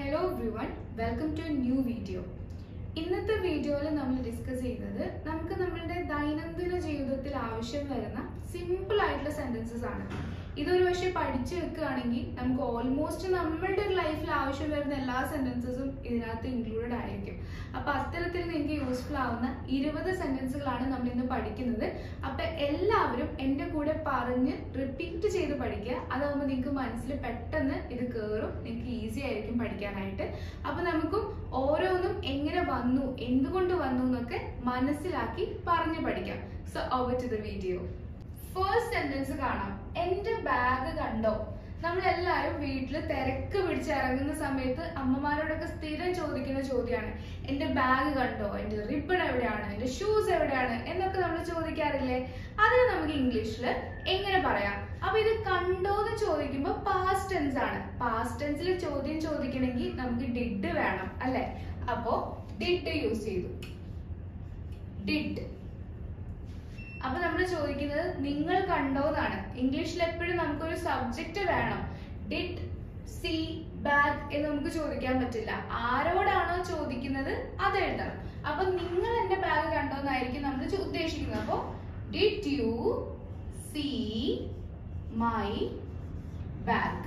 hello everyone welcome to new video ഇന്നത്തെ വീഡിയോയിൽ നമ്മൾ ഡിസ്കസ് ചെയ്യുന്നത് നമുക്ക് നമ്മളുടെ ദൈനംദിന ജീവിതത്തിൽ ആവശ്യം വരുന്ന സിമ്പിൾ ആയിട്ടുള്ള സെന്റൻസസ് ആണ് ഇതൊരു പക്ഷേ പഠിച്ചു വെക്കുകയാണെങ്കിൽ നമുക്ക് ഓൾമോസ്റ്റ് നമ്മളുടെ ഒരു ലൈഫിൽ ആവശ്യം വരുന്ന എല്ലാ സെന്റൻസസും ഇതിനകത്ത് ഇൻക്ലൂഡഡ് ആയിരിക്കും അപ്പൊ അത്തരത്തിൽ നിങ്ങൾക്ക് യൂസ്ഫുൾ ആവുന്ന ഇരുപത് സെന്റൻസുകളാണ് നമ്മൾ ഇന്ന് പഠിക്കുന്നത് അപ്പൊ എല്ലാവരും എൻ്റെ കൂടെ പറഞ്ഞ് റിപ്പീറ്റ് ചെയ്ത് പഠിക്കുക അതാവുമ്പോൾ നിങ്ങൾക്ക് മനസ്സിൽ പെട്ടെന്ന് ഇത് കയറും നിങ്ങൾക്ക് ഈസി ആയിരിക്കും പഠിക്കാനായിട്ട് അപ്പൊ നമുക്കും ഓരോന്നും എങ്ങനെ വന്നു എന്തുകൊണ്ട് വന്നു എന്നൊക്കെ മനസ്സിലാക്കി പറഞ്ഞു പഠിക്കാം so over to the video first sentence കാണാം എന്റെ ബാഗ് കണ്ടോ നമ്മളെല്ലാരും വീട്ടിൽ തിരക്ക് പിടിച്ചിറങ്ങുന്ന സമയത്ത് അമ്മമാരോടൊക്കെ സ്ഥിരം ചോദിക്കുന്ന ചോദ്യമാണ് എന്റെ ബാഗ് കണ്ടോ എന്റെ റിബൺ എവിടെയാണ് എന്റെ ഷൂസ് എവിടെയാണ് എന്നൊക്കെ നമ്മൾ ചോദിക്കാറില്ലേ അതിന് നമുക്ക് ഇംഗ്ലീഷിൽ എങ്ങനെ പറയാം അപ്പൊ ഇത് കണ്ടോ എന്ന് ചോദിക്കുമ്പോൾ പാസ്റ്റ് ടെൻസ് ആണ് പാസ്റ്റ് ടെൻസിൽ ചോദ്യം ചോദിക്കണമെങ്കിൽ നമുക്ക് ഡിഡ് വേണം അല്ലെ അപ്പോ ഡിഡ് യൂസ് ചെയ്തു ഡിഡ് അപ്പൊ നമ്മൾ ചോദിക്കുന്നത് നിങ്ങൾ കണ്ടോ എന്നാണ് ഇംഗ്ലീഷിൽ എപ്പോഴും നമുക്കൊരു സബ്ജക്റ്റ് വേണം ഡിഡ് സി ബാഗ് എന്ന് നമുക്ക് ചോദിക്കാൻ പറ്റില്ല ആരോടാണോ ചോദിക്കുന്നത് അത് എഴുതണം അപ്പൊ നിങ്ങൾ എന്റെ ബാഗ് കണ്ടോ എന്നായിരിക്കും നമ്മൾ ചോ- ഉദ്ദേശിക്കുന്നത് അപ്പൊ did you see my bag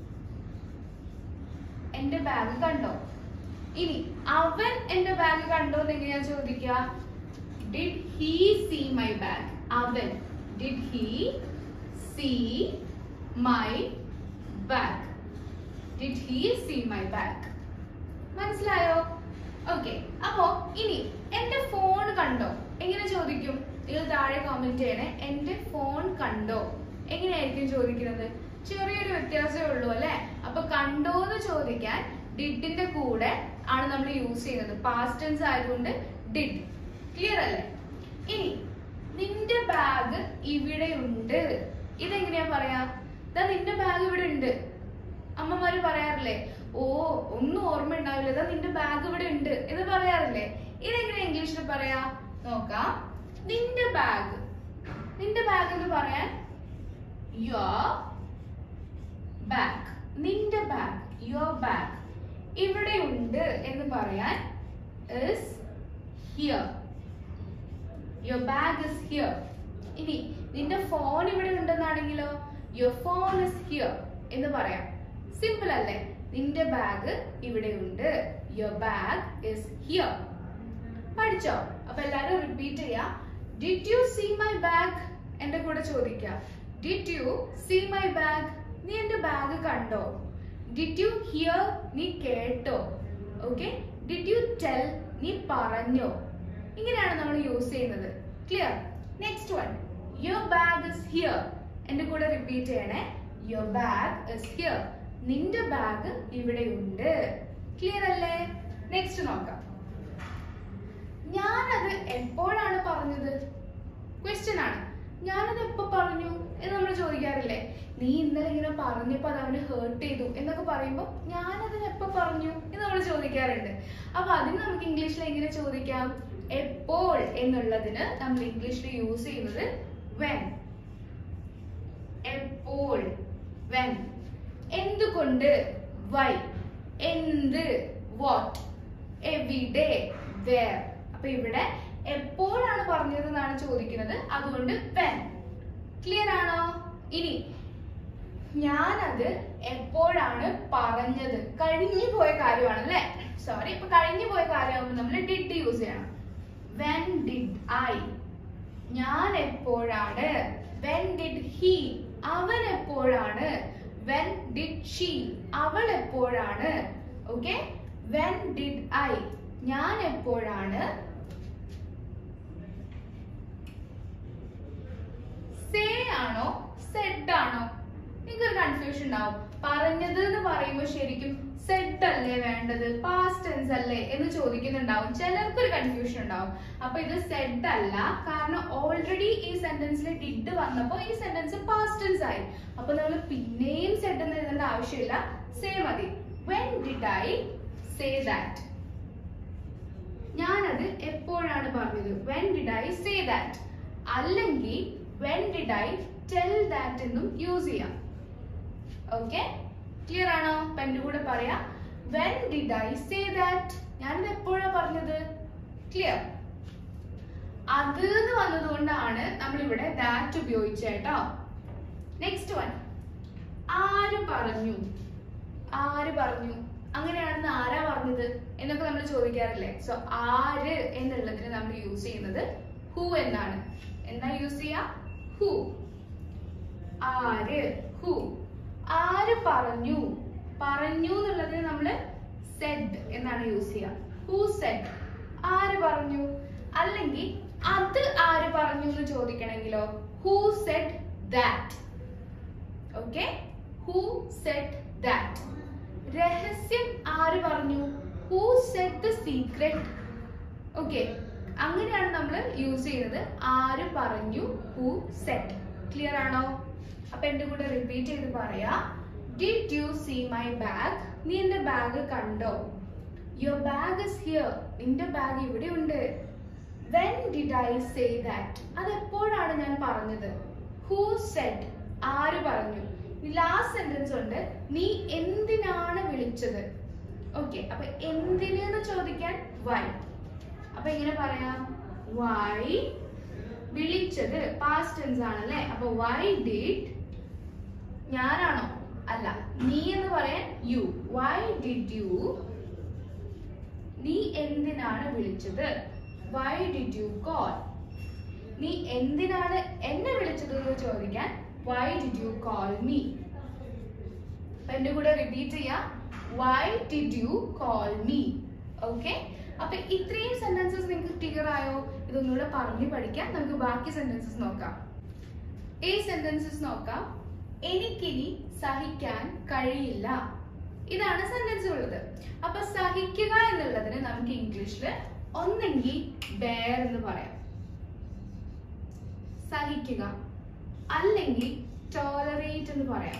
എന്റെ ബാഗ് കണ്ടോ ഇനി അവൻ എന്റെ ബാഗ് കണ്ടോ എന്ന് എങ്ങനെയാ ചോദിക്കുക did he see my bag അവൻ did he see my bag did he see my bag മനസ്സിലായോ ഓക്കെ അപ്പോ ഇനി എന്റെ ഫോൺ കണ്ടോ എങ്ങനെ ചോദിക്കും നിങ്ങൾ താഴെ കമന്റ് ചെയ്യണേ എന്റെ ഫോൺ കണ്ടോ എങ്ങനെയായിരിക്കും ചോദിക്കുന്നത് ചെറിയൊരു വ്യത്യാസമേ ഉള്ളൂ അല്ലെ അപ്പൊ കണ്ടോ എന്ന് ചോദിക്കാൻ ഡിഡിന്റെ കൂടെ ആണ് നമ്മൾ യൂസ് ചെയ്യുന്നത് പാസ്റ്റ് ടെൻസ് ആയതുകൊണ്ട് ഡിഡ് ക്ലിയർ അല്ലേ ഇനി നിന്റെ ബാഗ് ഇവിടെ ഉണ്ട് ഇതെങ്ങനെയാ പറയാ ദാ നിന്റെ ബാഗ് ഇവിടെ ഉണ്ട് അമ്മമാര് പറയാറില്ലേ ഓ ഒന്നും ഓർമ്മ ഉണ്ടാവില്ല ഇതാ നിന്റെ ബാഗ് ഇവിടെ ഉണ്ട് എന്ന് പറയാറില്ലേ ഇതെങ്ങനെ ഇംഗ്ലീഷിൽ പറയാ നോക്കാം നിന്റെ ബാഗ് നിന്റെ ബാഗ് എന്ന് പറയാൻ യുവർ ബാഗ് നിന്റെ ബാഗ് യുവർ ബാഗ് ഇവിടെ ഉണ്ട് എന്ന് പറയാൻ is here your bag is here ഇനി നിന്റെ ഫോൺ ഇവിടെ ഉണ്ടെന്നാണെങ്കിലോ യുവർ ഫോൺ ഇസ് ഹിയർ എന്ന് പറയാം സിമ്പിൾ അല്ലേ നിന്റെ ബാഗ് ഇവിടെ ഉണ്ട് യുവർ ബാഗ് ഇസ് ഹിയർ പഠിച്ചോ അപ്പൊ എല്ലാരും റിപ്പീറ്റ് ചെയ്യാ did you see my bag എന്റെ കൂടെ ചോദിക്കാം did you see my bag നീ എന്റെ ബാഗ് കണ്ടോ ഡിഡ് യു ഹിയർ നീ കേട്ടോ ഓക്കെ ഡിഡ് യു ടെൽ നീ പറഞ്ഞോ ഇങ്ങനെയാണ് നമ്മൾ യൂസ് ചെയ്യുന്നത് clear next one your bag is here എന്റെ കൂടെ റിപ്പീറ്റ് ചെയ്യണേ യുവർ ബാഗ് ഇസ് ഹിയർ നിന്റെ ബാഗ് ഇവിടെ ഉണ്ട് ക്ലിയർ അല്ലേ നെക്സ്റ്റ് നോക്കാം ഞാനത് എപ്പോഴാണ് പറഞ്ഞത് ക്വസ്റ്റ്യൻ ആണ് ഞാനത് എപ്പോ പറഞ്ഞു എന്ന് നമ്മൾ ചോദിക്കാറില്ലേ നീ ഇന്നലെ ഇങ്ങനെ പറഞ്ഞപ്പോ അത് അവന് ഹേർട്ട് ചെയ്തു എന്നൊക്കെ പറയുമ്പോൾ ഞാനതിന് എപ്പോ പറഞ്ഞു എന്ന് നമ്മൾ ചോദിക്കാറുണ്ട് അപ്പൊ അതിന് നമുക്ക് ഇംഗ്ലീഷിൽ എങ്ങനെ ചോദിക്കാം എപ്പോൾ എന്നുള്ളതിന് നമ്മൾ ഇംഗ്ലീഷിൽ യൂസ് ചെയ്യുന്നത് വെൻ എപ്പോൾ വെൻ എന്തുകൊണ്ട് വൈ എന്ത് വാട്ട് എവിടെ വേർ അപ്പൊ ഇവിടെ എപ്പോഴാണ് പറഞ്ഞത് എന്നാണ് ചോദിക്കുന്നത് അതുകൊണ്ട് വെൻ ക്ലിയർ ആണോ ഇനി ഞാനത് എപ്പോഴാണ് പറഞ്ഞത് കഴിഞ്ഞു പോയ കാര്യമാണ് അല്ലെ സോറി ഇപ്പൊ കഴിഞ്ഞു പോയ കാര്യമാകുമ്പോൾ നമ്മൾ ഡിഡ് യൂസ് ചെയ്യണം വെൻ ഡിഡ് ഐ ഞാൻ എപ്പോഴാണ് വെൻ ഡിഡ് ഹി അവൻ എപ്പോഴാണ് വെൻ ഡിഡ് ഷീ അവൾ എപ്പോഴാണ് ഓക്കെ വെൻ ഡിഡ് ഐ ഞാൻ എപ്പോഴാണ് സേ ആണോ സെഡ് ആണോ നിങ്ങൾക്കൊരു കൺഫ്യൂഷൻ ഉണ്ടാവും പറഞ്ഞത് എന്ന് പറയുമ്പോൾ ശരിക്കും സെഡ് അല്ലേ വേണ്ടത് പാസ്റ്റ് ടെൻസ് അല്ലേ എന്ന് ചോദിക്കുന്നുണ്ടാവും ചിലർക്കൊരു കൺഫ്യൂഷൻ ഉണ്ടാവും അപ്പൊ ഇത് സെഡ് അല്ല കാരണം ഓൾറെഡി ഈ സെന്റൻസിൽ ഡിഡ് വന്നപ്പോൾ ഈ സെന്റൻസ് പാസ്റ്റ് ടെൻസ് ആയി അപ്പൊ നമ്മൾ പിന്നെയും സെഡ് എന്ന് എഴുതേണ്ട ആവശ്യമില്ല സേ മതി when did I say that ഞാനത് എപ്പോഴാണ് പറഞ്ഞത് when did I say that അല്ലെങ്കിൽ when did I tell that എന്നും യൂസ് ചെയ്യാം ഓക്കെ ക്ലിയർ ആണോ അപ്പൊ എന്റെ കൂടെ പറയാം when did I say that ഞാനിത് എപ്പോഴാ പറഞ്ഞത് ക്ലിയർ അത് എന്ന് വന്നതുകൊണ്ടാണ് നമ്മൾ ഇവിടെ ദാറ്റ് ഉപയോഗിച്ചത് കേട്ടോ നെക്സ്റ്റ് വൺ ആര് പറഞ്ഞു ആര് പറഞ്ഞു അങ്ങനെയാണെന്ന് ആരാ പറഞ്ഞത് എന്നൊക്കെ നമ്മൾ ചോദിക്കാറില്ലേ സോ ആര് എന്നുള്ളതിന് നമ്മൾ യൂസ് ചെയ്യുന്നത് ഹു എന്നാണ് എന്നാ യൂസ് ചെയ്യാ ഹു ആര് ഹു ആര് പറഞ്ഞു പറഞ്ഞു എന്നുള്ളതിന് നമ്മൾ സെഡ് എന്നാണ് യൂസ് ചെയ്യുക ഹു സെഡ് ആര് പറഞ്ഞു അല്ലെങ്കിൽ അത് ആര് പറഞ്ഞു എന്ന് ചോദിക്കണമെങ്കിലോ who said that okay who said that രഹസ്യം ആര് പറഞ്ഞു who said the secret okay അങ്ങനെയാണ് നമ്മൾ യൂസ് ചെയ്യുന്നത് ആര് പറഞ്ഞു ഹു സെഡ് ക്ലിയർ ആണോ അപ്പൊ എന്റെ കൂടെ റിപ്പീറ്റ് ചെയ്ത് പറയാ did you see my bag നീ എന്റെ ബാഗ് കണ്ടോ യുവർ ബാഗ് ഇസ് ഹിയർ നിന്റെ ബാഗ് ഇവിടെ ഉണ്ട് when did I say that അത് എപ്പോഴാണ് ഞാൻ പറഞ്ഞത് ഹൂ സെഡ് ആര് പറഞ്ഞു ലാസ്റ്റ് സെന്റൻസ് ഉണ്ട് നീ എന്തിനാണ് വിളിച്ചത് ഓക്കെ അപ്പൊ എന്തിന് എന്ന് ചോദിക്കാൻ വൈ അപ്പൊ എങ്ങനെ പറയാം വൈ വിളിച്ചത് പാസ്റ്റ് ടെൻസ് ആണല്ലേ അപ്പൊ വൈ ഡിഡ് ഞാനാണോ അല്ല നീ എന്ന് പറയാൻ യു വൈ ഡിഡ് യു നീ എന്തിനാണ് വിളിച്ചത് വൈ ഡിഡ് യു കോൾ നീ എന്തിനാണ് എന്നെ വിളിച്ചത് എന്ന് ചോദിക്കാൻ why did you call me എന്റെ കൂടെ റിപ്പീറ്റ് ചെയ്യാം why did you call me okay അപ്പൊ ഇത്രയും സെന്റൻസസ് നിങ്ങൾക്ക് ക്ലിയർ ആയോ ഇതൊന്നുകൂടെ പറഞ്ഞു പഠിക്കാം നമുക്ക് ബാക്കി സെന്റൻസസ് നോക്കാം ഈ സെന്റൻസസ് നോക്കാം എനിക്കിനി സഹിക്കാൻ കഴിയില്ല ഇതാണ് സെന്റൻസ് ഉള്ളത് അപ്പൊ സഹിക്കുക എന്നുള്ളതിന് നമുക്ക് ഇംഗ്ലീഷിൽ ഒന്നെങ്കിൽ ബെയർ എന്ന് പറയാം സഹിക്കുക അല്ലെങ്കിൽ ടോളറേറ്റ് എന്ന് പറയാം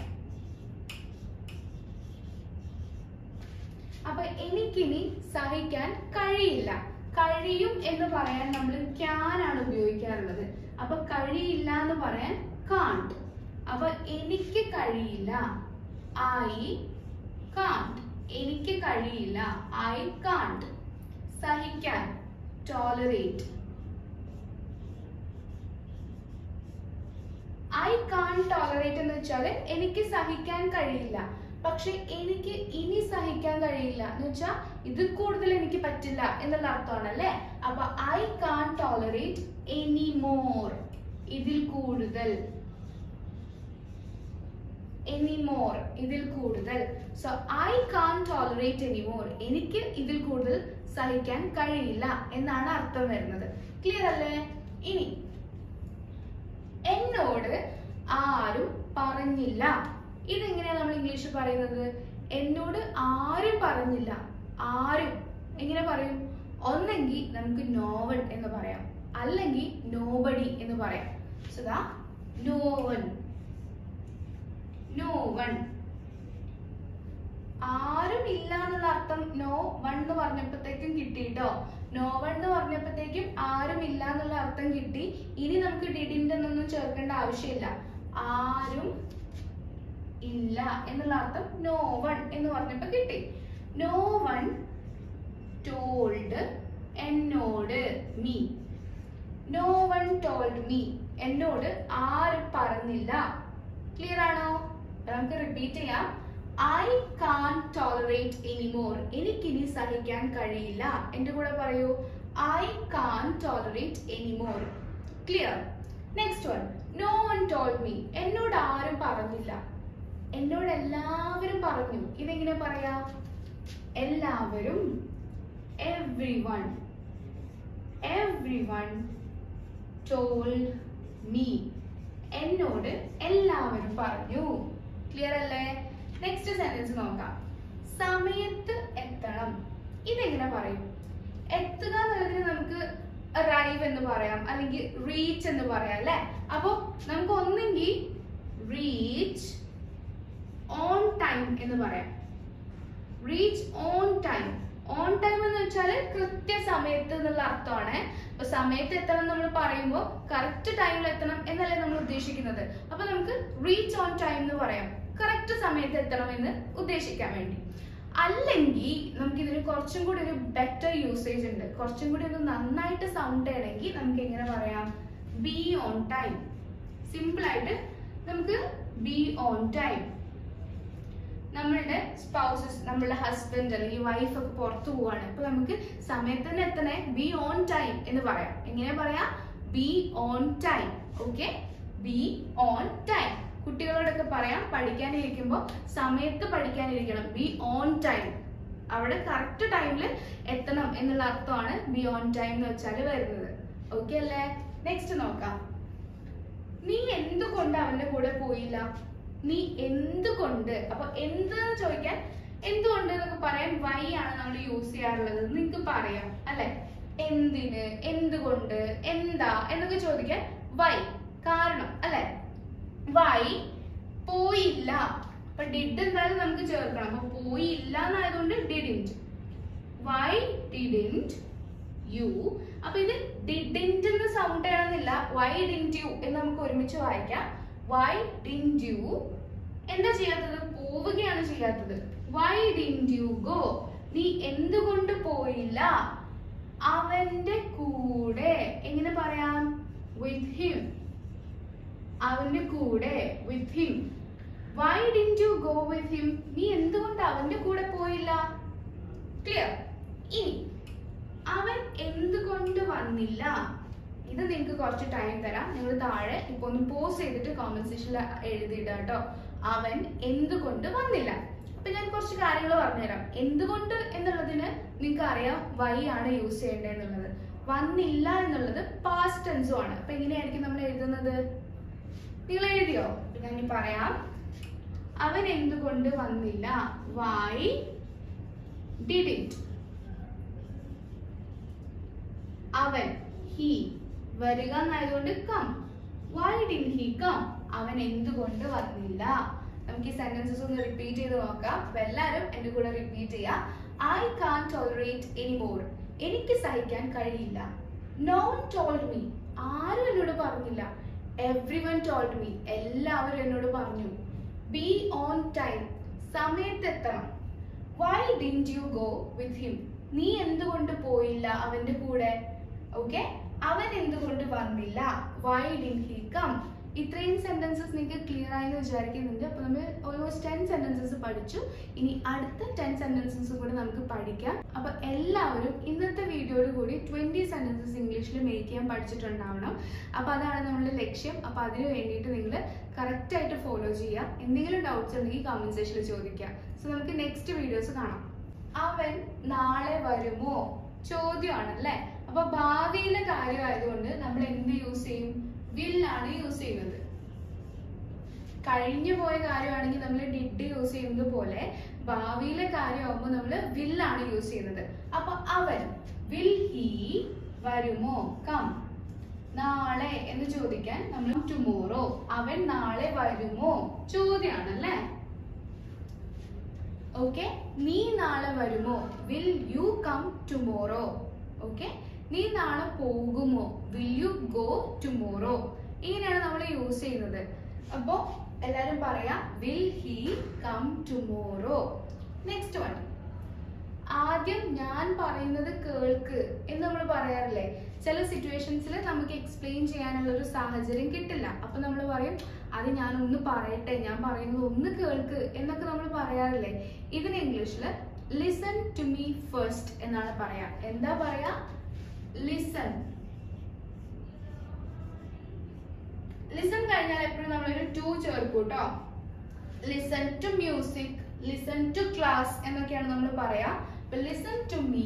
അപ്പൊ എനിക്കിനി സഹിക്കാൻ കഴിയില്ല കഴിയും എന്ന് പറയാൻ നമ്മൾ ക്യാൻ ആണ് ഉപയോഗിക്കാറുള്ളത് അപ്പൊ കഴിയില്ല എന്ന് പറയാൻ കാണ്ട് അപ്പൊ എനിക്ക് കഴിയില്ല ഐ കാണ്ട് എനിക്ക് കഴിയില്ല ഐ കാണ്ട് സഹിക്കാൻ ടോളറേറ്റ് ഐ കാൺ ടോളറേറ്റ് എന്ന് വെച്ചാൽ എനിക്ക് സഹിക്കാൻ കഴിയില്ല പക്ഷെ എനിക്ക് ഇനി സഹിക്കാൻ കഴിയില്ല എന്ന് വെച്ചാൽ ഇത് കൂടുതൽ എനിക്ക് പറ്റില്ല എന്നുള്ള അർത്ഥമാണ് അല്ലേ അപ്പൊ I can't tolerate any more ഇതിൽ കൂടുതൽ എനി മോർ ഇതിൽ കൂടുതൽ so I can't tolerate any more എനിക്ക് ഇതിൽ കൂടുതൽ സഹിക്കാൻ കഴിയില്ല എന്നാണ് അർത്ഥം വരുന്നത് ക്ലിയർ അല്ലേ ഇനി എന്നോട് ആരും പറഞ്ഞില്ല ഇതെങ്ങനെയാ നമ്മൾ ഇംഗ്ലീഷിൽ പറയുന്നത് എന്നോട് ആരും പറഞ്ഞില്ല ആരും എങ്ങനെ പറയും ഒന്നെങ്കിൽ നമുക്ക് നോവൺ എന്ന് പറയാം അല്ലെങ്കിൽ നോബഡി എന്ന് പറയാം സുധാ നോവൺ നോ വൺ ആരും ഇല്ല എന്നുള്ള അർത്ഥം നോ വൺ എന്ന് പറഞ്ഞപ്പോഴത്തേക്കും കിട്ടിട്ടോ നോ വൺ എന്ന് പറഞ്ഞപ്പോഴത്തേക്കും ആരും ഇല്ല എന്നുള്ള അർത്ഥം കിട്ടി ഇനി നമുക്ക് ഡിഡിന്റെ ഒന്നും ചേർക്കേണ്ട ആവശ്യമില്ല ആരും ഇല്ല എന്നുള്ള അർത്ഥം നോ വൺ എന്ന് പറഞ്ഞപ്പോ കിട്ടി നോ വൺ ടോൾഡ് എന്നോട് me no one told me എന്നോട് ആരും പറഞ്ഞില്ല ക്ലിയർ ആണോ നമുക്ക് റിപ്പീറ്റ് ചെയ്യാം ഐ കാൺ ടോളറേറ്റ് എനിമോർ എനിക്കിനി സഹിക്കാൻ കഴിയില്ല എന്റെ കൂടെ പറയൂ I can't tolerate anymore clear next one no one told me എന്നോട് ആരും പറഞ്ഞില്ല എന്നോട് എല്ലാവരും പറഞ്ഞു ഇതെങ്ങനെ പറയാ എല്ലാവരും everyone everyone told me എന്നോട് എല്ലാവരും പറഞ്ഞു ക്ലിയർ അല്ലേ നെക്സ്റ്റ് സെന്റൻസ് നോക്കാം സമയത്ത് എത്തണം ഇതെങ്ങനെ പറയും എത്തുക എന്നുള്ളതിന് നമുക്ക് റൈവ് എന്ന് പറയാം അല്ലെങ്കിൽ റീച്ച് എന്ന് പറയാം അല്ലെ അപ്പൊ നമുക്ക് ഒന്നെങ്കിൽ റീച്ച് ഓൺ ടൈം എന്ന് പറയാം reach on time on time എന്ന് വെച്ചാൽ കൃത്യസമയത്ത് എന്നുള്ള അർത്ഥമാണ് അപ്പൊ സമയത്ത് എത്തണം നമ്മൾ പറയുമ്പോൾ കറക്റ്റ് ടൈമിൽ എത്തണം എന്നല്ലേ നമ്മൾ ഉദ്ദേശിക്കുന്നത് അപ്പൊ നമുക്ക് റീച്ച് ഓൺ ടൈം എന്ന് പറയാം കറക്റ്റ് സമയത്ത് എത്തണം എന്ന് ഉദ്ദേശിക്കാൻ വേണ്ടി അല്ലെങ്കിൽ നമുക്ക് ഇതിന് കുറച്ചും കൂടി ഒരു ബെറ്റർ യൂസേജ് ഉണ്ട് കുറച്ചും കൂടി ഒന്ന് നന്നായിട്ട് സൗണ്ട് ചെയ്യണമെങ്കിൽ നമുക്ക് എങ്ങനെ പറയാം ബി ഓൺ ടൈം സിമ്പിൾ ആയിട്ട് നമുക്ക് ബി ഓൺ ടൈം നമ്മളുടെ സ്പൗസസ് നമ്മളുടെ ഹസ്ബൻഡ് അല്ലെങ്കിൽ വൈഫ് ഒക്കെ പുറത്തു പോവാണ് അപ്പൊ നമുക്ക് സമയത്തിന് എത്തണേ ബി ഓൺ ടൈം എന്ന് പറയാം എങ്ങനെ പറയാം be on time okay be on time കുട്ടികളോടൊക്കെ പറയാം പഠിക്കാനിരിക്കുമ്പോൾ സമയത്ത് പഠിക്കാനിരിക്കണം ബി ഓൺ ടൈം അവിടെ കറക്റ്റ് ടൈമിൽ എത്തണം എന്നുള്ള അർത്ഥമാണ് ബി ഓൺ ടൈം എന്ന് വെച്ചാൽ വരുന്നത് ഓക്കെ അല്ലേ നെക്സ്റ്റ് നോക്കാം നീ എന്തുകൊണ്ട് അവന്റെ കൂടെ പോയില്ല നീ എന്തുകൊണ്ട് അപ്പൊ എന്ത് എന്ന് ചോദിക്കാൻ എന്തുകൊണ്ട് എന്നൊക്കെ പറയാൻ വൈ ആണ് നമ്മൾ യൂസ് ചെയ്യാറുള്ളത് നിങ്ങൾക്ക് പറയാം അല്ലെ എന്തിന് എന്തുകൊണ്ട് എന്താ എന്നൊക്കെ ചോദിക്കാൻ വൈ കാരണം അല്ലെ വൈ പോയില്ല അപ്പൊ ഡിഡ് എന്തായാലും നമുക്ക് ചേർക്കണം അപ്പൊ പോയില്ല എന്നായതുകൊണ്ട് ഡിഡിൻറ്റ് വൈ ഡിഡിൻറ്റ് യു അപ്പൊ ഇത് ഡിഡിൻറ്റ് എന്ന് സൗണ്ട് ചെയ്യണമെന്നില്ല വൈ ഡിൻറ്റ് യു എന്ന് നമുക്ക് ഒരുമിച്ച് വായിക്കാം വൈ ഡിൻറ്റ് യു എന്താ ചെയ്യാത്തത് പോവുകയാണ് ചെയ്യാത്തത് വൈ ഡിൻറ്റ് യു ഗോ നീ എന്തുകൊണ്ട് പോയില്ല അവന്റെ കൂടെ എങ്ങനെ പറയാം വിത്ത് ഹിം അവന്റെ കൂടെ with him why didn't you go with him നീ എന്തുകൊണ്ട് അവന്റെ കൂടെ പോയില്ല ക്ലിയർ ഇനി അവൻ എന്തുകൊണ്ട് വന്നില്ല ഇത് നിങ്ങൾക്ക് കുറച്ച് ടൈം തരാം നിങ്ങൾ താഴെ ഇപ്പൊ ഒന്ന് പോസ് ചെയ്തിട്ട് കോമന്റ് സെക്ഷനിൽ എഴുതിയിട കേട്ടോ അവൻ എന്തുകൊണ്ട് വന്നില്ല അപ്പൊ ഞാൻ കുറച്ച് കാര്യങ്ങൾ പറഞ്ഞുതരാം എന്തുകൊണ്ട് എന്നുള്ളതിന് നിങ്ങൾക്ക് അറിയാം വൈ ആണ് യൂസ് ചെയ്യേണ്ടത് എന്നുള്ളത് വന്നില്ല എന്നുള്ളത് പാസ്റ്റ് ടെൻസും ആണ് അപ്പൊ എങ്ങനെയായിരിക്കും നമ്മൾ എഴുതുന്നത് നിങ്ങൾ എഴുതിയോ അപ്പൊ ഞാൻ ഇനി പറയാം അവൻ എന്തുകൊണ്ട് വന്നില്ല വൈ ഡിഡിറ്റ് അവൻ ഹി വരിക എന്നായതുകൊണ്ട് come why didn't he come അവൻ എന്തുകൊണ്ട് വന്നില്ല നമുക്ക് ഈ സെന്റൻസസ് ഒന്ന് റിപ്പീറ്റ് ചെയ്ത് നോക്കാം അപ്പൊ എല്ലാവരും എന്റെ കൂടെ റിപ്പീറ്റ് ചെയ്യാം I can tolerate any more എനിക്ക് സഹിക്കാൻ കഴിയില്ല നോൺ ടോൾഡ് മീ ആരും എന്നോട് പറഞ്ഞില്ല എവ്രി വൺ ടോൾഡ് മീ എല്ലാവരും എന്നോട് പറഞ്ഞു ബി ഓൺ ടൈം സമയത്തെത്തണം why didn't you go with him നീ എന്തുകൊണ്ട് പോയില്ല അവന്റെ കൂടെ ഓക്കെ അവൻ എന്തുകൊണ്ട് വന്നില്ല വൈ ഡിൻ ഹി കം ഇത്രയും സെന്റൻസസ് നിങ്ങൾക്ക് ക്ലിയർ ആയെന്ന് വിചാരിക്കുന്നുണ്ട് അപ്പൊ നമ്മൾ ഓൾമോസ്റ്റ് ടെൻ സെന്റൻസസ് പഠിച്ചു ഇനി അടുത്ത ടെൻ സെന്റൻസസ് കൂടി നമുക്ക് പഠിക്കാം അപ്പൊ എല്ലാവരും ഇന്നത്തെ വീഡിയോയോട് കൂടി ട്വന്റി സെന്റൻസസ് ഇംഗ്ലീഷിൽ മേക്ക് ചെയ്യാൻ പഠിച്ചിട്ടുണ്ടാവണം അപ്പൊ അതാണ് നമ്മളുടെ ലക്ഷ്യം അപ്പൊ അതിന് വേണ്ടിയിട്ട് നിങ്ങൾ കറക്റ്റ് ആയിട്ട് ഫോളോ ചെയ്യുക എന്തെങ്കിലും ഡൗട്ട്സ് ഉണ്ടെങ്കിൽ കമന്റ് സെക്ഷനിൽ ചോദിക്കുക സോ നമുക്ക് നെക്സ്റ്റ് വീഡിയോസ് കാണാം അവൻ നാളെ വരുമോ ചോദ്യമാണ് അല്ലേ അപ്പൊ ഭാവിയിലെ കാര്യമായതുകൊണ്ട് നമ്മൾ എന്ത് യൂസ് ചെയ്യും വില്ലാണ് യൂസ് ചെയ്യുന്നത് കഴിഞ്ഞു പോയ കാര്യമാണെങ്കിൽ നമ്മൾ ഡിഡ് യൂസ് ചെയ്യുന്നത് പോലെ ഭാവിയിലെ കാര്യമാകുമ്പോൾ നമ്മൾ വില്ലാണ് യൂസ് ചെയ്യുന്നത് അപ്പൊ അവൻ വിൽ ഹി വരുമോ കം നാളെ എന്ന് ചോദിക്കാൻ നമ്മൾ ടുമോറോ അവൻ നാളെ വരുമോ ചോദ്യമാണ് അല്ലേ ഓക്കെ നീ നാളെ വരുമോ will you come tomorrow okay നീ നാളെ പോകുമോ വിൽ യു ഗോ ടുമോറോ ഇങ്ങനെയാണ് നമ്മൾ യൂസ് ചെയ്യുന്നത് അപ്പോ എല്ലാരും പറയാം will he come tomorrow next one ആദ്യം ഞാൻ പറയുന്നത് കേൾക്ക് എന്ന് നമ്മൾ പറയാറില്ലേ ചില സിറ്റുവേഷൻസിൽ നമുക്ക് എക്സ്പ്ലെയിൻ ചെയ്യാനുള്ള ഒരു സാഹചര്യം കിട്ടില്ല അപ്പൊ നമ്മൾ പറയും അത് ഞാൻ ഒന്ന് പറയട്ടെ ഞാൻ പറയുന്നത് ഒന്ന് കേൾക്ക് എന്നൊക്കെ നമ്മൾ പറയാറില്ലേ ഇതിന് ഇംഗ്ലീഷിൽ ലിസൺ ടു മീ ഫസ്റ്റ് എന്നാണ് പറയാ എന്താ പറയാ ലിസൺ ലിസൺ കഴിഞ്ഞാൽ എപ്പോഴും നമ്മളൊരു ടു ചേർക്കും കേട്ടോ listen to music listen to class എന്നൊക്കെയാണ് നമ്മൾ പറയാ അപ്പൊ ലിസൺ ടു മീ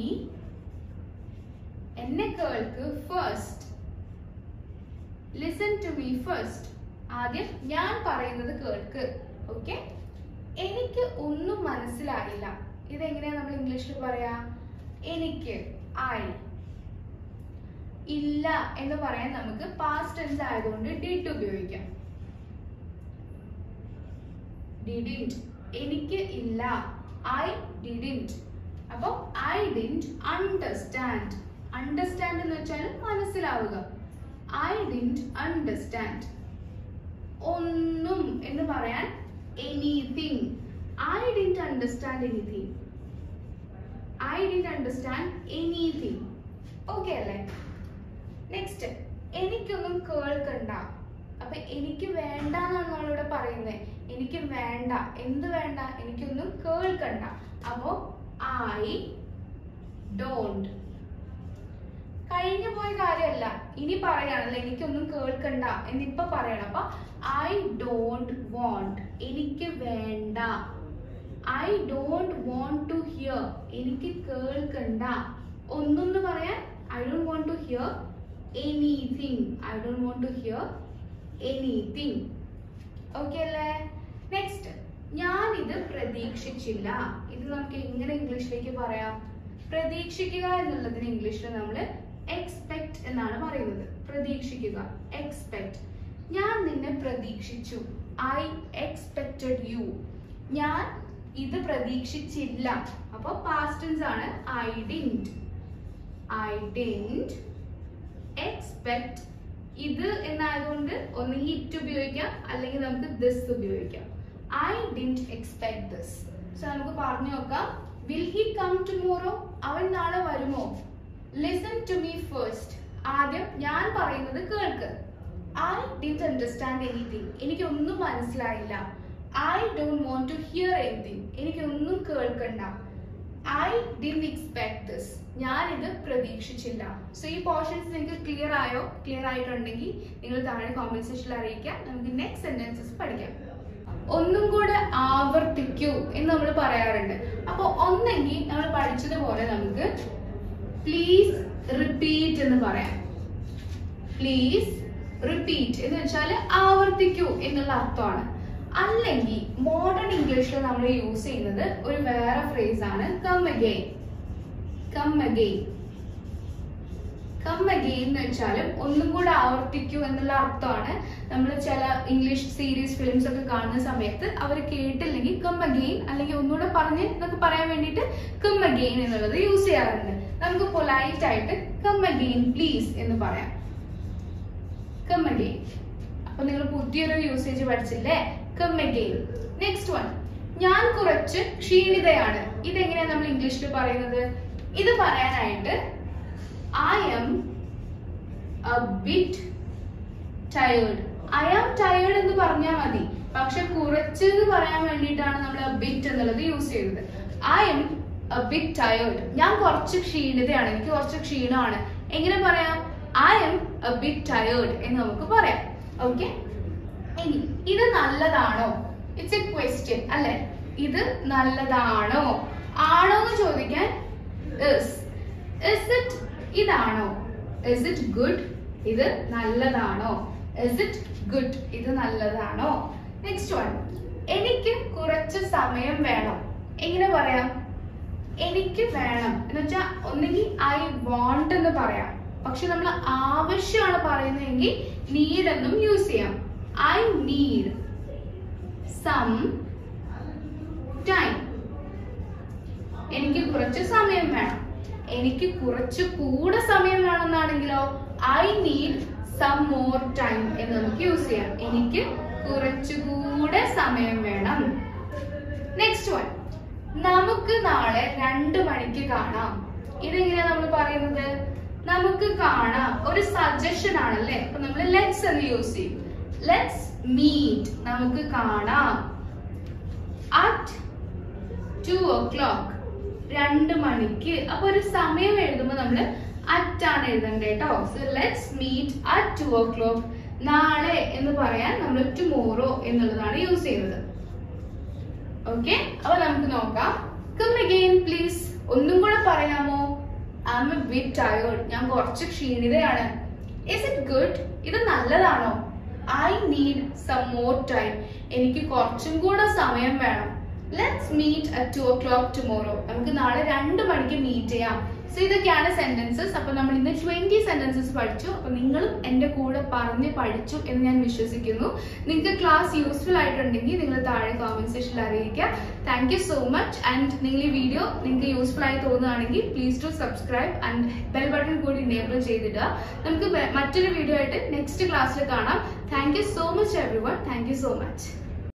എന്നെ കേൾക്ക് first listen to me first ആദ്യം ഞാൻ പറയുന്നത് കേൾക്ക് ഓക്കെ എനിക്ക് ഒന്നും മനസ്സിലായില്ല ഇതെങ്ങനെയാ നമ്മൾ ഇംഗ്ലീഷിൽ പറയാ എനിക്ക് ഐ ഇല്ല എന്ന് പറയാൻ നമുക്ക് പാസ്റ്റ് ടെൻസ് ആയതുകൊണ്ട് ഡിഡ് ഉപയോഗിക്കാം ഡിഡിൻറ്റ് എനിക്ക് ഇല്ല ഐ ഡിഡിൻറ്റ് അപ്പോൾ ഐ ഡിൻറ്റ് അണ്ടർസ്റ്റാൻഡ് അണ്ടർസ്റ്റാൻഡ് എന്ന് വെച്ചാൽ മനസ്സിലാവുക ഐ ഡിൻറ്റ് അണ്ടർസ്റ്റാൻഡ് ഒന്നും എന്ന് പറയാൻ anything I didn't understand anything did understand anything okay അല്ലേ നെക്സ്റ്റ് എനിക്കൊന്നും കേൾക്കണ്ട അപ്പൊ എനിക്ക് വേണ്ട എന്നാണ് നമ്മളിവിടെ പറയുന്നത് എനിക്ക് വേണ്ട എന്ത് വേണ്ട എനിക്കൊന്നും കേൾക്കണ്ട അപ്പോ ഐ ഡോണ്ട് കഴിഞ്ഞു പോയ കാര്യമല്ല ഇനി പറയാണല്ലോ എനിക്കൊന്നും കേൾക്കണ്ട എന്നിപ്പൊ പറയണം അപ്പൊ ഐ ഡോണ്ട് വോണ്ട് എനിക്ക് വേണ്ട I don't want to hear എനിക്ക് കേൾക്കണ്ട ഒന്നൊന്ന് പറയാൻ I don't want to hear anything I don't want to hear anything okay അല്ലേ നെക്സ്റ്റ് ഞാൻ ഇത് പ്രതീക്ഷിച്ചില്ല ഇത് നമുക്ക് എങ്ങനെ ഇംഗ്ലീഷിലേക്ക് പറയാം പ്രതീക്ഷിക്കുക എന്നുള്ളതിന് ഇംഗ്ലീഷിൽ നമ്മൾ എക്സ്പെക്ട് എന്നാണ് പറയുന്നത് പ്രതീക്ഷിക്കുക എക്സ്പെക്ട് ഞാൻ നിന്നെ പ്രതീക്ഷിച്ചു ഐ എക്സ്പെക്റ്റഡ് യു ഞാൻ ഇത് പ്രതീക്ഷിച്ചില്ല അപ്പൊ പാസ്റ്റൻസ് ആണ് I didn't I didn't expect ഇത് എന്നായതുകൊണ്ട് ഒന്നുകിൽ ഇറ്റ് ഉപയോഗിക്കാം അല്ലെങ്കിൽ നമുക്ക് ദിസ് ഉപയോഗിക്കാം I didn't expect this so നമുക്ക് പറഞ്ഞു നോക്കാം വിൽ ഹി കം ടുമോറോ അവൻ നാളെ വരുമോ ലിസൺ ടു മീ ഫസ്റ്റ് ആദ്യം ഞാൻ പറയുന്നത് കേൾക്ക് ഐ ഡിൻറ്റ് അണ്ടർസ്റ്റാൻഡ് എനിത്തിങ് എനിക്കൊന്നും മനസ്സിലായില്ല I don't want to hear anything എനിക്കൊന്നും കേൾക്കണ്ട ഐ ഡിൻ എക്സ്പെക്ട് ദിസ് ഞാനിത് പ്രതീക്ഷിച്ചില്ല സോ ഈ പോർഷൻസ് നിങ്ങൾക്ക് ക്ലിയർ ആയോ ക്ലിയർ ആയിട്ടുണ്ടെങ്കിൽ നിങ്ങൾ താഴെ കോമെന്റ് സെക്ഷനിൽ അറിയിക്കാം നമുക്ക് നെക്സ്റ്റ് സെന്റൻസസ് പഠിക്കാം ഒന്നും കൂടെ ആവർത്തിക്കൂ എന്ന് നമ്മൾ പറയാറുണ്ട് അപ്പൊ ഒന്നെങ്കിൽ നമ്മൾ പഠിച്ചതുപോലെ നമുക്ക് പ്ലീസ് റിപ്പീറ്റ് എന്ന് പറയാം പ്ലീസ് റിപ്പീറ്റ് എന്ന് വെച്ചാൽ ആവർത്തിക്കൂ എന്നുള്ള അർത്ഥമാണ് അല്ലെങ്കിൽ മോഡേൺ ഇംഗ്ലീഷിൽ നമ്മൾ യൂസ് ചെയ്യുന്നത് ഒരു വേറെ ഫ്രേസ് ആണ് come again come again come again എന്ന് വെച്ചാലും ഒന്നും കൂടെ ആവർത്തിക്കൂ എന്നുള്ള അർത്ഥമാണ് നമ്മൾ ചില ഇംഗ്ലീഷ് സീരീസ് ഫിലിംസ് ഒക്കെ കാണുന്ന സമയത്ത് അവർ കേട്ടില്ലെങ്കിൽ കം അഗെയിൻ അല്ലെങ്കിൽ ഒന്നുകൂടെ പറഞ്ഞ് എന്നൊക്കെ പറയാൻ വേണ്ടിയിട്ട് കം അഗെയിൻ എന്നുള്ളത് യൂസ് ചെയ്യാറുണ്ട് നമുക്ക് പൊലൈറ്റ് ആയിട്ട് കം അഗെയിൻ പ്ലീസ് എന്ന് പറയാം കം അഗെയിൻ അപ്പൊ നിങ്ങൾ പുതിയൊരു യൂസേജ് പഠിച്ചില്ലേ കം അഗെയിൻ നെക്സ്റ്റ് വൺ ഞാൻ കുറച്ച് ക്ഷീണിതയാണ് ഇതെങ്ങനെയാ നമ്മൾ ഇംഗ്ലീഷിൽ പറയുന്നത് ഇത് പറയാനായിട്ട് I am bit tired I am tired എന്ന് പറഞ്ഞാൽ മതി പക്ഷെ കുറച്ച് എന്ന് പറയാൻ വേണ്ടിയിട്ടാണ് നമ്മൾ ബിറ്റ് എന്നുള്ളത് യൂസ് ചെയ്തത് ഐ എം ബിറ്റ് ടയേർഡ് ഞാൻ കുറച്ച് ക്ഷീണിതയാണ് എനിക്ക് കുറച്ച് ക്ഷീണമാണ് എങ്ങനെ പറയാം ഐ എം ബിറ്റ് ടയേർഡ് എന്ന് നമുക്ക് പറയാം ഓക്കെ ഇനി ഇത് നല്ലതാണോ ഇറ്റ്സ് എ ക്വസ്റ്റ്യൻ അല്ലെ ഇത് നല്ലതാണോ ആണോ എന്ന് ചോദിക്കാൻ ഇസ് ഇസ് ഇറ്റ് ഇതാണോ ഇസ് ഇറ്റ് ഗുഡ് ഇത് നല്ലതാണോ ഇസ് ഇറ്റ് ഗുഡ് ഇത് നല്ലതാണോ നെക്സ്റ്റ് വൺ എനിക്ക് കുറച്ച് സമയം വേണം എങ്ങനെ പറയാം എനിക്ക് വേണം എന്ന് വെച്ചാൽ ഒന്നെങ്കിൽ ഐ വാണ്ട് എന്ന് പറയാം പക്ഷെ നമ്മൾ ആവശ്യമാണ് പറയുന്നതെങ്കിൽ നീഡ് എന്നും യൂസ് ചെയ്യാം ഐ നീഡ് സം ടൈം എനിക്ക് കുറച്ച് സമയം വേണം എനിക്ക് കുറച്ച് കൂടെ സമയം വേണമെന്നാണെങ്കിലോ I need some more time എന്ന് നമുക്ക് യൂസ് ചെയ്യാം എനിക്ക് കുറച്ചുകൂടെ സമയം വേണം നെക്സ്റ്റ് വൺ നമുക്ക് നാളെ രണ്ട് മണിക്ക് കാണാം ഇതെങ്ങനെയാ നമ്മൾ പറയുന്നത് നമുക്ക് കാണാം ഒരു സജഷൻ ആണല്ലേ അപ്പൊ നമ്മൾ ലെറ്റ്സ് എന്ന് യൂസ് ചെയ്യും ലെറ്റ്സ് മീറ്റ് നമുക്ക് കാണാം അറ്റ് ടു ഓ ക്ലോക്ക് രണ്ട് മണിക്ക് അപ്പൊ ഒരു സമയം എഴുതുമ്പോൾ നമ്മൾ അറ്റ് ആണ് എഴുതേണ്ടത് കേട്ടോ so let's meet at two o'clock നാളെ എന്ന് പറയാൻ നമ്മൾ ടുമോറോ എന്നുള്ളതാണ് യൂസ് ചെയ്യുന്നത് ഓക്കെ അപ്പൊ നമുക്ക് നോക്കാം കം അഗെയിൻ പ്ലീസ് ഒന്നും കൂടെ പറയാമോ I am a bit tired ഞാൻ കുറച്ച് ക്ഷീണിതയാണ് ഇസ് ഇറ്റ് ഗുഡ് ഇത് നല്ലതാണോ I need some more time എനിക്ക് കുറച്ചും കൂടെ സമയം വേണം let's meet at two o'clock tomorrow നമുക്ക് നാളെ രണ്ട് മണിക്ക് മീറ്റ് ചെയ്യാം സോ ഇതൊക്കെയാണ് സെന്റൻസസ് അപ്പൊ നമ്മൾ ഇന്ന് ട്വന്റി സെന്റൻസസ് പഠിച്ചു അപ്പൊ നിങ്ങളും എന്റെ കൂടെ പറഞ്ഞ് പഠിച്ചു എന്ന് ഞാൻ വിശ്വസിക്കുന്നു നിങ്ങൾക്ക് ക്ലാസ് യൂസ്ഫുൾ ആയിട്ടുണ്ടെങ്കിൽ നിങ്ങൾ താഴെ കോമെന്റ് സെക്ഷനിൽ അറിയിക്കുക thank you so much and നിങ്ങൾ ഈ വീഡിയോ നിങ്ങൾക്ക് യൂസ്ഫുൾ ആയി തോന്നുകയാണെങ്കിൽ please to subscribe and bell button കൂടി എനേബിൾ ചെയ്തിടുക നമുക്ക് വേ- മറ്റൊരു വീഡിയോ ആയിട്ട് നെക്സ്റ്റ് ക്ലാസ്സിൽ കാണാം thank you so much everyone thank you so much